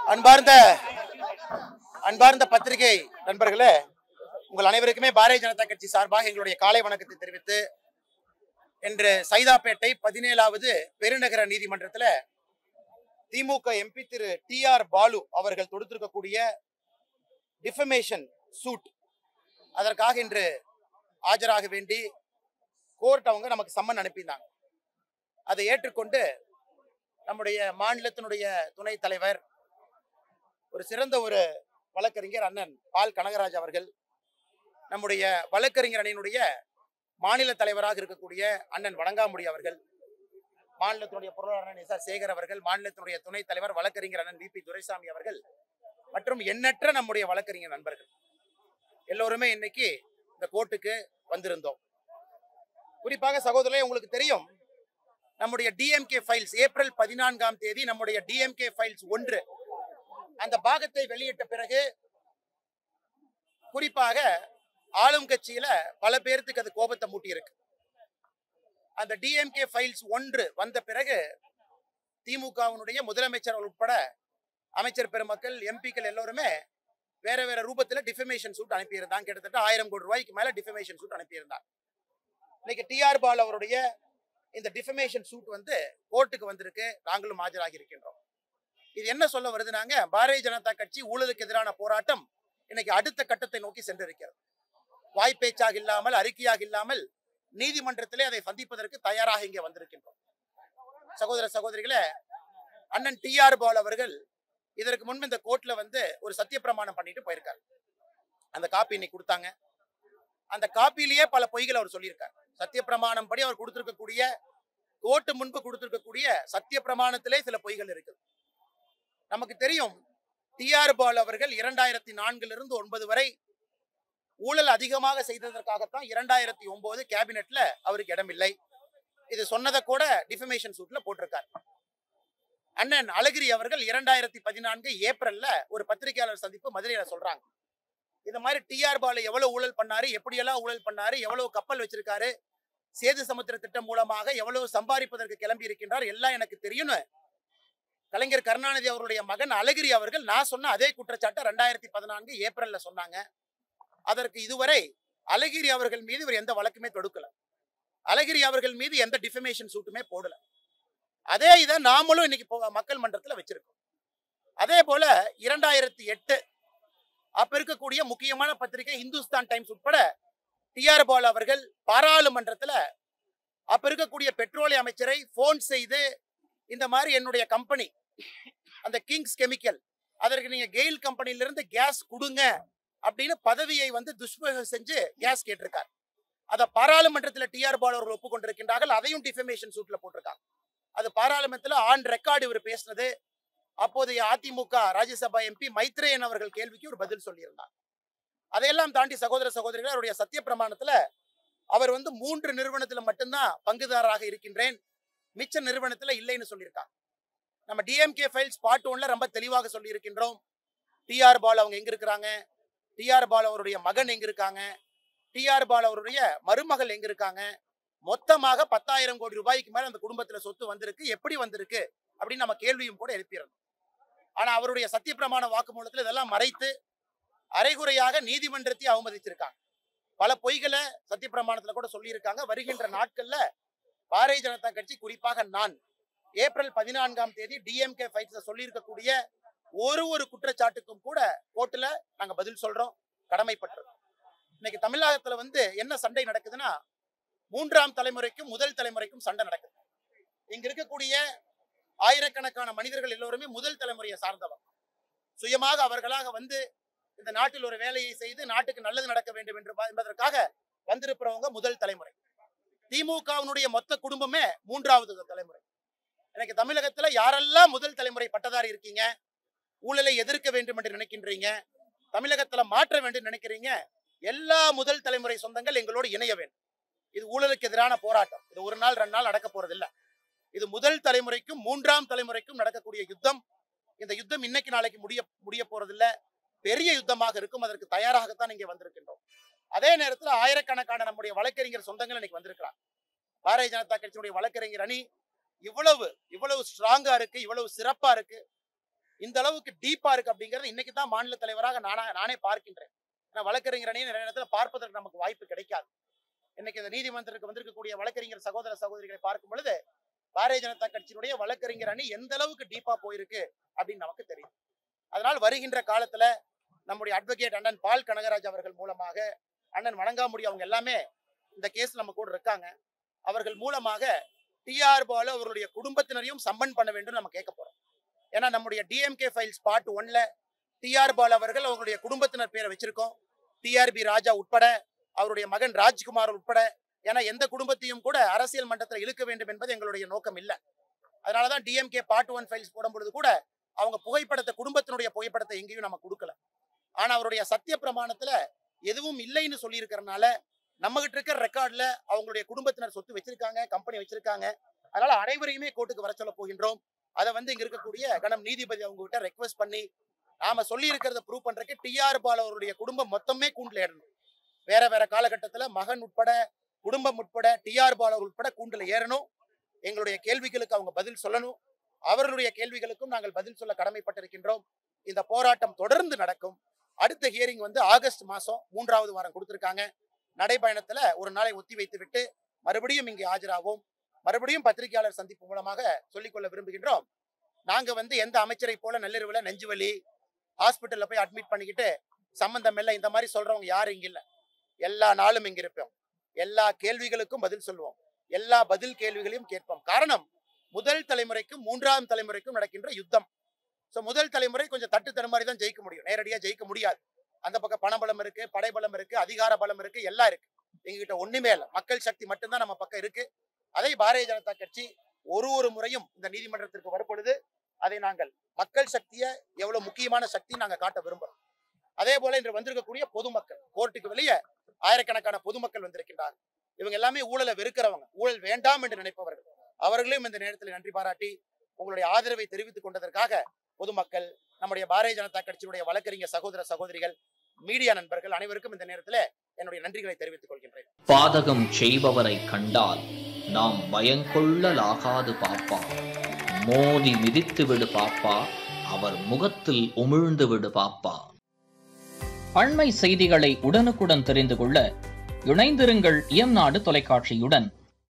அன்பார்ந்த அன்பார்ந்த பத்திரிகை நண்பர்களே உங்கள் அனைவருக்குமே பாரதிய ஜனதா கட்சி சார்பாக எங்களுடைய காலை வணக்கத்தை தெரிவித்து இன்று சைதாப்பேட்டை பதினேழாவது பெருநகர நீதிமன்றத்தில் திமுக எம்பி திரு டி ஆர் பாலு அவர்கள் தொடுத்திருக்கக்கூடிய டிஃபமேஷன் சூட் அதற்காக இன்று ஆஜராக வேண்டி கோர்ட் அவங்க நமக்கு சம்மன் அனுப்பியிருந்தாங்க அதை ஏற்றுக்கொண்டு நம்முடைய மாநிலத்தினுடைய துணைத் தலைவர் ஒரு சிறந்த ஒரு வழக்கறிஞர் அண்ணன் பால் கனகராஜ் அவர்கள் நம்முடைய வழக்கறிஞர் அணியினுடைய மாநில தலைவராக இருக்கக்கூடிய அண்ணன் வணங்காமுடி அவர்கள் மாநிலத்தினுடைய பொருளாளர் எஸ் ஆர் சேகர் அவர்கள் மாநிலத்தினுடைய துணைத் தலைவர் வழக்கறிஞர் அண்ணன் வி பி துரைசாமி அவர்கள் மற்றும் எண்ணற்ற நம்முடைய வழக்கறிஞர் நண்பர்கள் எல்லோருமே இன்னைக்கு இந்த கோர்ட்டுக்கு வந்திருந்தோம் குறிப்பாக சகோதரர்களே உங்களுக்கு தெரியும் நம்முடைய டிஎம்கே ஃபைல்ஸ் ஏப்ரல் பதினான்காம் தேதி நம்முடைய டிஎம்கே ஃபைல்ஸ் ஒன்று அந்த பாகத்தை வெளியிட்ட பிறகு குறிப்பாக ஆளும் கட்சியில பல பேர்த்துக்கு அது கோபத்தை மூட்டியிருக்கு அந்த டிஎம்கே ஃபைல்ஸ் ஒன்று வந்த பிறகு திமுகவினுடைய முதலமைச்சர் உட்பட அமைச்சர் பெருமக்கள் எம்பிக்கள் எல்லோருமே வேற வேற ரூபத்துல டிஃபமேஷன் சூட் அனுப்பியிருந்தாங்க கிட்டத்தட்ட ஆயிரம் கோடி ரூபாய்க்கு மேல டிஃபமேஷன் சூட் அனுப்பியிருந்தாங்க இன்னைக்கு டிஆர் பால் அவருடைய இந்த டிஃபமேஷன் சூட் வந்து கோர்ட்டுக்கு வந்திருக்கு நாங்களும் ஆஜராகி இருக்கின்றோம் இது என்ன சொல்ல வருது நாங்க பாரதிய ஜனதா கட்சி ஊழலுக்கு எதிரான போராட்டம் இன்னைக்கு அடுத்த கட்டத்தை நோக்கி சென்றிருக்கிறது வாய்ப்பேச்சாக இல்லாமல் அறிக்கையாக இல்லாமல் நீதிமன்றத்திலே அதை சந்திப்பதற்கு தயாராக இங்கே வந்திருக்கின்றோம் சகோதர சகோதரிகளே அண்ணன் டி ஆர் பால் அவர்கள் இதற்கு முன்பு இந்த கோர்ட்ல வந்து ஒரு சத்திய பிரமாணம் பண்ணிட்டு போயிருக்காரு அந்த காப்பி இன்னைக்கு கொடுத்தாங்க அந்த காப்பிலேயே பல பொய்கள் அவர் சொல்லியிருக்கார் சத்திய பிரமாணம் படி அவர் கொடுத்திருக்கக்கூடிய கோர்ட்டு முன்பு கொடுத்திருக்கக்கூடிய சத்திய பிரமாணத்திலே சில பொய்கள் இருக்குது நமக்கு தெரியும் டிஆர் பால் அவர்கள் இரண்டாயிரத்தி நான்குல இருந்து ஒன்பது வரை ஊழல் அதிகமாக செய்ததற்காகத்தான் இரண்டாயிரத்தி ஒன்பது கேபினெட்ல அவருக்கு இடமில்லை இது சொன்னதை கூட டிஃபமேஷன் சூட்ல போட்டிருக்கார் அண்ணன் அழகிரி அவர்கள் இரண்டாயிரத்தி பதினான்கு ஏப்ரல்ல ஒரு பத்திரிகையாளர் சந்திப்பு மதுரையில சொல்றாங்க இந்த மாதிரி டிஆர் பாலு எவ்வளவு ஊழல் பண்ணாரு எப்படியெல்லாம் ஊழல் பண்ணாரு எவ்வளவு கப்பல் வச்சிருக்காரு சேது சமுத்திர திட்டம் மூலமாக எவ்வளவு சம்பாதிப்பதற்கு கிளம்பி இருக்கின்றார் எல்லாம் எனக்கு தெரியும்னு கலைஞர் கருணாநிதி அவருடைய மகன் அழகிரி அவர்கள் நான் சொன்ன அதே குற்றச்சாட்டை ரெண்டாயிரத்தி பதினான்கு ஏப்ரல்ல சொன்னாங்க அதற்கு இதுவரை அழகிரி அவர்கள் மீது இவர் எந்த வழக்குமே தொடுக்கல அழகிரி அவர்கள் மீது எந்த டிஃபமேஷன் சூட்டுமே போடல அதே இதை நாமளும் இன்னைக்கு போ- மக்கள் மன்றத்துல வச்சிருக்கோம் அதே போல இரண்டாயிரத்தி எட்டு அப்ப இருக்கக்கூடிய முக்கியமான பத்திரிகை இந்துஸ்தான் டைம்ஸ் உட்பட டிஆர் பால் அவர்கள் பாராளுமன்றத்துல அப்ப இருக்கக்கூடிய பெட்ரோலிய அமைச்சரை போன் செய்து இந்த மாதிரி என்னுடைய கம்பெனி அந்த கிங்ஸ் கெமிக்கல் அதற்கு நீங்க கெயில் கம்பெனில இருந்து கேஸ் கொடுங்க அப்படின்னு பதவியை வந்து துஷ்பிரயோகம் செஞ்சு கேஸ் கேட்டிருக்கார் அதை பாராளுமன்றத்துல டிஆர் பால் அவர்கள் ஒப்புக்கொண்டிருக்கின்றார்கள் அதையும் டிஃபமேஷன் சூட்ல போட்டிருக்காங்க அது பாராளுமன்றத்துல ஆன் ரெக்கார்டு இவர் பேசினது அப்போதைய அதிமுக ராஜ்யசபா எம்பி மைத்ரேயன் அவர்கள் கேள்விக்கு ஒரு பதில் சொல்லியிருந்தார் அதையெல்லாம் தாண்டி சகோதர சகோதரிகள் அவருடைய சத்திய பிரமாணத்துல அவர் வந்து மூன்று நிறுவனத்துல மட்டும்தான் பங்குதாரராக இருக்கின்றேன் மிச்ச நிறுவனத்துல இல்லைன்னு சொல்லியிருக்காங்க நம்ம டிஎம்கே ஃபைல்ஸ் பார்ட் ஒன்ல ரொம்ப தெளிவாக சொல்லி இருக்கின்றோம் டிஆர் பால் அவங்க எங்க இருக்கிறாங்க டிஆர் பால் அவருடைய மகன் எங்க இருக்காங்க டிஆர் பால் அவருடைய மருமகள் எங்க இருக்காங்க மொத்தமாக பத்தாயிரம் கோடி ரூபாய்க்கு மேல அந்த குடும்பத்துல சொத்து வந்திருக்கு எப்படி வந்திருக்கு அப்படின்னு நம்ம கேள்வியும் கூட எழுப்பியிருந்தோம் ஆனா அவருடைய சத்தியப்பிரமாண வாக்குமூலத்துல இதெல்லாம் மறைத்து அரைகுறையாக நீதிமன்றத்தை அவமதிச்சிருக்காங்க பல பொய்களை சத்தியப்பிரமாணத்துல கூட சொல்லியிருக்காங்க வருகின்ற நாட்கள்ல பாரதிய ஜனதா கட்சி குறிப்பாக நான் ஏப்ரல் பதினான்காம் தேதி டிஎம்கே ஃபைட்ஸ் சொல்லியிருக்கக்கூடிய ஒரு ஒரு குற்றச்சாட்டுக்கும் கூட கோர்ட்டுல நாங்க பதில் சொல்றோம் கடமைப்பட்டிருக்கோம் இன்னைக்கு தமிழகத்துல வந்து என்ன சண்டை நடக்குதுன்னா மூன்றாம் தலைமுறைக்கும் முதல் தலைமுறைக்கும் சண்டை நடக்குது இங்க இருக்கக்கூடிய ஆயிரக்கணக்கான மனிதர்கள் எல்லோருமே முதல் தலைமுறையை சார்ந்தவர் சுயமாக அவர்களாக வந்து இந்த நாட்டில் ஒரு வேலையை செய்து நாட்டுக்கு நல்லது நடக்க வேண்டும் என்று பா- என்பதற்காக வந்திருப்பவங்க முதல் தலைமுறை திமுகவினுடைய மொத்த குடும்பமே மூன்றாவது தலைமுறை எனக்கு தமிழகத்துல யாரெல்லாம் முதல் தலைமுறை பட்டதாரி இருக்கீங்க ஊழலை எதிர்க்க வேண்டும் என்று நினைக்கின்றீங்க தமிழகத்துல மாற்ற வேண்டும் நினைக்கிறீங்க எல்லா முதல் தலைமுறை சொந்தங்கள் எங்களோடு இணைய வேண்டும் இது ஊழலுக்கு எதிரான போராட்டம் இது ஒரு நாள் ரெண்டு நாள் நடக்க போறது இல்ல இது முதல் தலைமுறைக்கும் மூன்றாம் தலைமுறைக்கும் நடக்கக்கூடிய யுத்தம் இந்த யுத்தம் இன்னைக்கு நாளைக்கு முடிய முடிய போறது இல்ல பெரிய யுத்தமாக இருக்கும் அதற்கு தயாராகத்தான் இங்கே வந்திருக்கின்றோம் அதே நேரத்துல ஆயிரக்கணக்கான நம்முடைய வழக்கறிஞர் சொந்தங்கள் இன்னைக்கு வந்திருக்கிறார் பாரதிய ஜனதா கட்சியினுடைய வழக்கறிஞர் அணி இவ்வளவு இவ்வளவு ஸ்ட்ராங்கா இருக்கு இவ்வளவு சிறப்பா இருக்கு இந்த அளவுக்கு டீப்பா இருக்கு அப்படிங்கறது இன்னைக்கு தான் மாநில தலைவராக நானா நானே பார்க்கின்றேன் ஏன்னா வழக்கறிஞர் அணியை நிறைய நேரத்தில் பார்ப்பதற்கு நமக்கு வாய்ப்பு கிடைக்காது இன்னைக்கு இந்த நீதிமன்றத்துக்கு வந்திருக்கக்கூடிய வழக்கறிஞர் சகோதர சகோதரிகளை பார்க்கும் பொழுது பாரதிய ஜனதா கட்சியினுடைய வழக்கறிஞர் அணி எந்த அளவுக்கு டீப்பா போயிருக்கு அப்படின்னு நமக்கு தெரியும் அதனால் வருகின்ற காலத்துல நம்முடைய அட்வொகேட் அண்ணன் பால் கனகராஜ் அவர்கள் மூலமாக அண்ணன் வணங்காமுடி அவங்க எல்லாமே இந்த கேஸ் நம்ம கூட இருக்காங்க அவர்கள் மூலமாக டிஆர் பாலு அவருடைய குடும்பத்தினரையும் சம்மன் பண்ண வேண்டும் நம்ம கேட்க போறோம் ஏன்னா நம்முடைய டிஎம்கே ஃபைல்ஸ் பார்ட் ஒன்ல டிஆர் பாலு அவர்கள் அவருடைய குடும்பத்தினர் பேரை வச்சிருக்கோம் டிஆர்பி ராஜா உட்பட அவருடைய மகன் ராஜ்குமார் உட்பட ஏன்னா எந்த குடும்பத்தையும் கூட அரசியல் மன்றத்தில் இழுக்க வேண்டும் என்பது எங்களுடைய நோக்கம் இல்லை அதனாலதான் டிஎம்கே பார்ட் ஒன் ஃபைல்ஸ் போடும் பொழுது கூட அவங்க புகைப்படத்தை குடும்பத்தினுடைய புகைப்படத்தை எங்கேயும் நம்ம கொடுக்கல ஆனா அவருடைய சத்திய பிரமாணத்துல எதுவும் இல்லைன்னு சொல்லி இருக்கிறனால நம்ம கிட்ட இருக்கிற ரெக்கார்ட்ல அவங்களுடைய குடும்பத்தினர் சொத்து வச்சிருக்காங்க கம்பெனி வச்சிருக்காங்க அதனால அனைவரையுமே கோர்ட்டுக்கு வர சொல்ல போகின்றோம் அதை வந்து இங்க இருக்கக்கூடிய கணம் நீதிபதி அவங்க கிட்ட ரெக்வஸ்ட் பண்ணி நாம சொல்லி இருக்கிறத ப்ரூவ் பண்றதுக்கு டிஆர் பால் அவருடைய குடும்பம் மொத்தமே கூண்டுல ஏறணும் வேற வேற காலகட்டத்துல மகன் உட்பட குடும்பம் உட்பட டிஆர் பால் அவர் உட்பட கூண்டுல ஏறணும் எங்களுடைய கேள்விகளுக்கு அவங்க பதில் சொல்லணும் அவர்களுடைய கேள்விகளுக்கும் நாங்கள் பதில் சொல்ல கடமைப்பட்டிருக்கின்றோம் இந்த போராட்டம் தொடர்ந்து நடக்கும் அடுத்த ஹியரிங் வந்து ஆகஸ்ட் மாசம் மூன்றாவது வாரம் கொடுத்திருக்காங்க நடைபயணத்துல ஒரு நாளை ஒத்தி வைத்து விட்டு மறுபடியும் இங்கே ஆஜராவோம் மறுபடியும் பத்திரிகையாளர் சந்திப்பு மூலமாக சொல்லிக்கொள்ள விரும்புகின்றோம் நாங்க வந்து எந்த அமைச்சரை போல நள்ளிரவுல நெஞ்சுவலி ஹாஸ்பிட்டல்ல போய் அட்மிட் பண்ணிக்கிட்டு சம்பந்தம் இல்லை இந்த மாதிரி சொல்றவங்க யாரும் இங்க இல்ல எல்லா நாளும் இங்க இருப்போம் எல்லா கேள்விகளுக்கும் பதில் சொல்லுவோம் எல்லா பதில் கேள்விகளையும் கேட்போம் காரணம் முதல் தலைமுறைக்கும் மூன்றாம் தலைமுறைக்கும் நடக்கின்ற யுத்தம் ஸோ முதல் தலைமுறை கொஞ்சம் தட்டு தடுமாறி தான் ஜெயிக்க முடியும் நேரடியா ஜெயிக்க முடியாது அந்த பக்கம் பணபலம் இருக்கு படைபலம் இருக்கு அதிகார பலம் இருக்கு எல்லாம் இருக்கு எங்ககிட்ட ஒண்ணுமே இல்லை மக்கள் சக்தி மட்டும்தான் நம்ம பக்கம் இருக்கு அதை பாரதிய ஜனதா கட்சி ஒரு ஒரு முறையும் இந்த நீதிமன்றத்திற்கு வரும்பொழுது அதை நாங்கள் மக்கள் சக்தியை எவ்வளவு முக்கியமான சக்தி நாங்க காட்ட விரும்புறோம் அதே போல இன்று வந்திருக்கக்கூடிய பொதுமக்கள் கோர்ட்டுக்கு வெளியே ஆயிரக்கணக்கான பொதுமக்கள் வந்திருக்கின்றார் இவங்க எல்லாமே ஊழலை வெறுக்கிறவங்க ஊழல் வேண்டாம் என்று நினைப்பவர்கள் அவர்களையும் இந்த நேரத்தில் நன்றி பாராட்டி உங்களுடைய ஆதரவை தெரிவித்துக் கொண்டதற்காக பொதுமக்கள் நம்முடைய பாரதிய ஜனதா கட்சியினுடைய வழக்கறிஞர் சகோதர சகோதரிகள் மீடியா நண்பர்கள் அனைவருக்கும் இந்த நேரத்தில் என்னுடைய நன்றிகளை தெரிவித்துக் கொள்கின்றேன் பாதகம் செய்பவரை கண்டால் நாம் பயங்கொள்ளலாகாது பாப்பா மோதி மிதித்து விடு பாப்பா அவர் முகத்தில் உமிழ்ந்து விடு பாப்பா அண்மை செய்திகளை உடனுக்குடன் தெரிந்து கொள்ள இணைந்திருங்கள் இயம்நாடு தொலைக்காட்சியுடன்